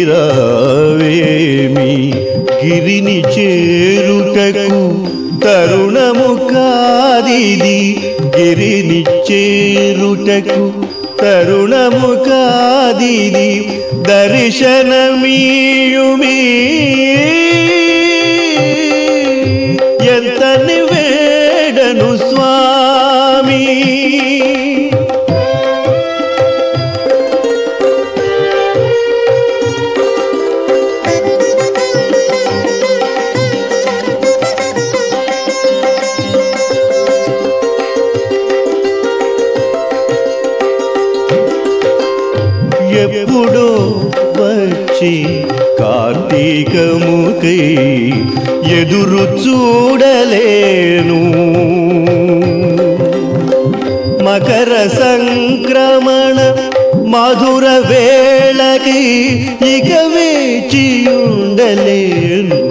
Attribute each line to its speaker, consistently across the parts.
Speaker 1: దిగిరావేమి గిరిని చేరుటకు తరుణము కాదిది గిరిని చేరుటకు తరుణము కాదిది దర్శనమీయుమీ ఎంత వేడను స్వామి ఎప్పుడో వచ్చి కార్తీకముకై ఎదురు చూడలేను మకర సంక్రమణ మధుర వేళకి ఇక వేచి ఉండలేను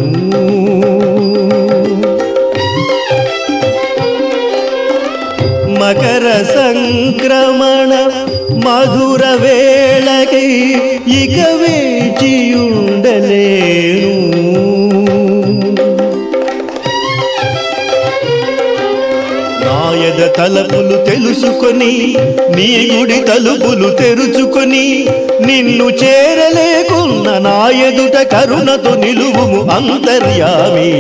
Speaker 1: మకర సంక్రమణ మధుర వేళకి ఇక వేచి ఉండలేను నాయద తలపులు తెలుసుకొని నీ గుడి తలుపులు తెరుచుకొని నిన్ను చేరలేకున్న నాయదుట కరుణతో నిలువుము అంతర్యామి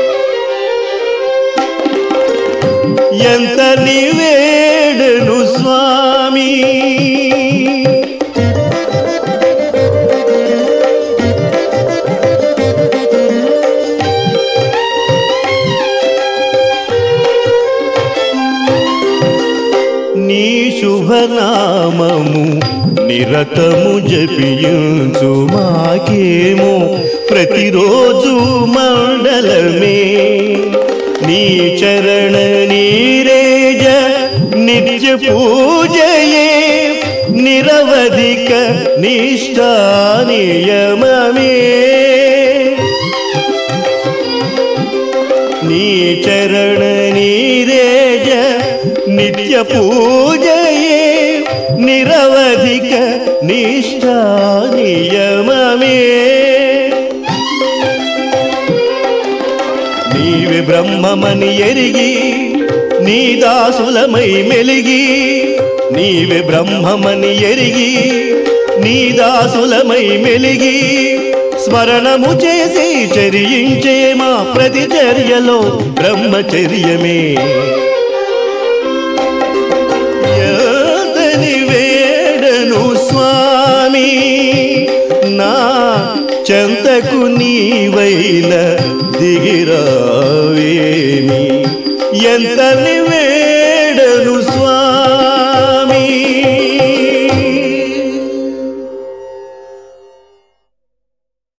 Speaker 1: ఎంత నివేడను స్వామి నీ శుభనామము నిరతము జపించు మాకేమో ప్రతిరోజు మండలమే నీ చరణ నీరేజ నిత్య పూజయే నిరవధిక నిష్ఠా నియమమే నీ చరణ నీరేజ నిత్య పూజయే నిరవధిక నిష్ఠా నియమమే నీవే బ్రహ్మమని ఎరిగి నీ దాసులమై మెలిగి నీవే బ్రహ్మమని ఎరిగి నీ దాసులమై మెలిగి స్మరణము చేసి చరించే మా ప్రతిచర్యలో బ్రహ్మచర్యమే యాదని వేడను స్వామి నా చెంతకు నీవైన దిగిరావేమి ఎంత వేడను స్వామి